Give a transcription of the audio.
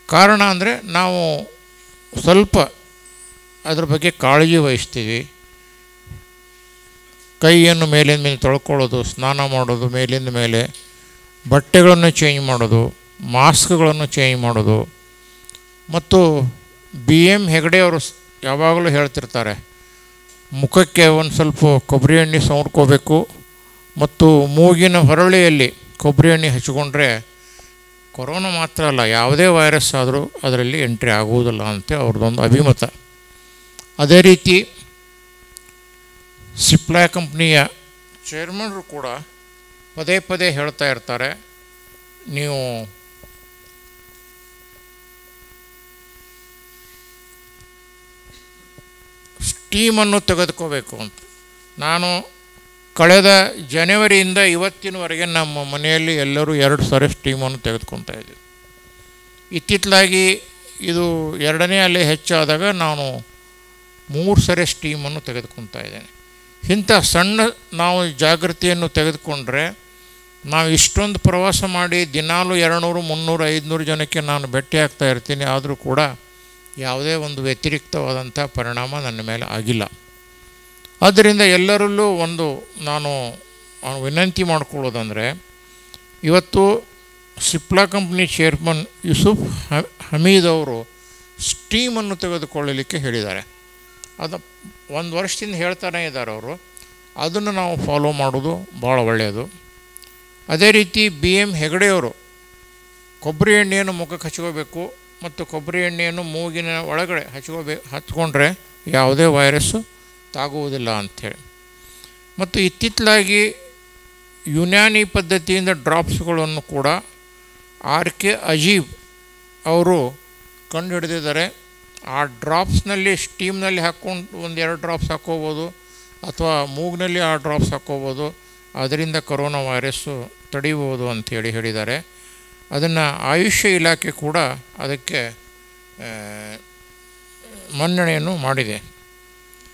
ಕಾರಣ ಅಂದರೆ ನಾವು ಸ್ವಲ್ಪ ಅದ್ರ ಬಗ್ಗೆ ಕಾಳಜಿ ವಹಿಸ್ತೀವಿ ಕೈಯನ್ನು ಮೇಲಿಂದ ಮೇಲೆ ತೊಳ್ಕೊಳ್ಳೋದು ಸ್ನಾನ ಮಾಡೋದು ಮೇಲಿಂದ ಮೇಲೆ ಬಟ್ಟೆಗಳನ್ನು ಚೇಂಜ್ ಮಾಡೋದು ಮಾಸ್ಕ್ಗಳನ್ನು ಚೇಂಜ್ ಮಾಡೋದು ಮತ್ತು ಬಿ ಎಮ್ ಹೆಗಡೆ ಅವರು ಸ್- ಯಾವಾಗಲೂ ಹೇಳ್ತಿರ್ತಾರೆ ಮುಖಕ್ಕೆ ಒಂದು ಸ್ವಲ್ಪ ಕೊಬ್ಬರಿ ಎಣ್ಣೆ ಸವರ್ಕೋಬೇಕು ಮತ್ತು ಮೂಗಿನ ಹೊರಳಿಯಲ್ಲಿ ಕೊಬ್ಬರಿ ಎಣ್ಣೆ ಹಚ್ಕೊಂಡ್ರೆ ಕೊರೋನಾ ಮಾತ್ರ ಅಲ್ಲ ಯಾವುದೇ ವೈರಸ್ ಆದರೂ ಅದರಲ್ಲಿ ಎಂಟ್ರಿ ಆಗುವುದಿಲ್ಲ ಅಂತ ಅವ್ರದ್ದೊಂದು ಅಭಿಮತ ಅದೇ ರೀತಿ ಸಿಪ್ಲಾ ಕಂಪ್ನಿಯ ಚೇರ್ಮನ್ರು ಕೂಡ ಪದೇ ಪದೇ ಹೇಳ್ತಾ ಇರ್ತಾರೆ ನೀವು ಸ್ಟೀಮನ್ನು ತೆಗೆದುಕೋಬೇಕು ಅಂತ ನಾನು ಕಳೆದ ಜನವರಿಯಿಂದ ಇವತ್ತಿನವರೆಗೆ ನಮ್ಮ ಮನೆಯಲ್ಲಿ ಎಲ್ಲರೂ ಎರಡು ಸರಿ ಸ್ಟೀಮನ್ನು ತೆಗೆದುಕೊತಾ ಇದ್ದೀವಿ ಇತ್ತಿತ್ತಲಾಗಿ ಇದು ಎರಡನೇ ಅಲೆ ಹೆಚ್ಚಾದಾಗ ನಾನು ಮೂರು ಸರಿ ಸ್ಟೀಮನ್ನು ತೆಗೆದುಕೊತಾ ಇದ್ದೇನೆ ಇಂಥ ಸಣ್ಣ ನಾವು ಜಾಗೃತಿಯನ್ನು ತೆಗೆದುಕೊಂಡ್ರೆ ನಾವು ಇಷ್ಟೊಂದು ಪ್ರವಾಸ ಮಾಡಿ ದಿನಾಲು ಎರಡುನೂರು ಮುನ್ನೂರು ಐದುನೂರು ಜನಕ್ಕೆ ನಾನು ಭೇಟಿ ಆಗ್ತಾ ಇರ್ತೀನಿ ಆದರೂ ಕೂಡ ಯಾವುದೇ ಒಂದು ವ್ಯತಿರಿಕ್ತವಾದಂಥ ಪರಿಣಾಮ ನನ್ನ ಮೇಲೆ ಆಗಿಲ್ಲ ಆದ್ದರಿಂದ ಎಲ್ಲರಲ್ಲೂ ಒಂದು ನಾನು ಆ, ವಿನಂತಿ ಮಾಡ್ಕೊಳ್ಳೋದಂದರೆ ಇವತ್ತು ಸಿಪ್ಲಾ ಕಂಪ್ನಿ ಚೇರ್ಮನ್ ಯೂಸುಫ್ ಹ- ಹಮೀದ್ ಅವರು ಸ್ಟೀಮನ್ನು ತೆಗೆದುಕೊಳ್ಳಲಿಕ್ಕೆ ಹೇಳಿದ್ದಾರೆ ಅದು ಒಂದು ವರ್ಷದಿಂದ ಹೇಳ್ತಾನೇ ಇದ್ದಾರೆ ಅವರು ಅದನ್ನು ನಾವು ಫಾಲೋ ಮಾಡೋದು ಭಾಳ ಒಳ್ಳೆಯದು ಅದೇ ರೀತಿ ಬಿ ಎಮ್ ಹೆಗಡೆಯವರು ಕೊಬ್ಬರಿ ಎಣ್ಣೆಯನ್ನು ಮುಖಕ್ಕೆ ಹಚ್ಕೋಬೇಕು ಮತ್ತು ಕೊಬ್ಬರಿ ಎಣ್ಣೆಯನ್ನು ಮೂಗಿನ ಒಳಗಡೆ ಹಚ್ಕೋಬೇ ಹಚ್ಕೊಂಡ್ರೆ ಯಾವುದೇ ವೈರಸ್ಸು ತಾಗುವುದಿಲ್ಲ ಅಂಥೇಳಿ ಮತ್ತು ಇತ್ತಿತ್ತಲಾಗಿ ಯುನಾನಿ ಪದ್ಧತಿಯಿಂದ ಡ್ರಾಪ್ಸ್ಗಳನ್ನು ಕೂಡ ಆರ್ ಕೆ ಅಜೀಬ್ ಅವರು ಕಂಡು ಹಿಡಿದಿದ್ದಾರೆ ಆ ಡ್ರಾಪ್ಸ್ನಲ್ಲಿ ಸ್ಟೀಮ್ನಲ್ಲಿ ಹಾಕ್ಕೊಂಡು ಒಂದು ಎರಡು ಡ್ರಾಪ್ಸ್ ಹಾಕ್ಕೋಬೋದು ಅಥವಾ ಮೂಗಿನಲ್ಲಿ ಆ ಡ್ರಾಪ್ಸ್ ಹಾಕ್ಕೋಬೋದು ಅದರಿಂದ ಕೊರೋನಾ ವೈರಸ್ಸು ತಡೆಯುವುದು ಅಂಥೇಳಿ ಹೇಳಿದ್ದಾರೆ ಅದನ್ನು ಆಯುಷ್ಯ ಇಲಾಖೆ ಕೂಡ ಅದಕ್ಕೆ ಆ, ಮನ್ನಣೆಯನ್ನು ಮಾಡಿದೆ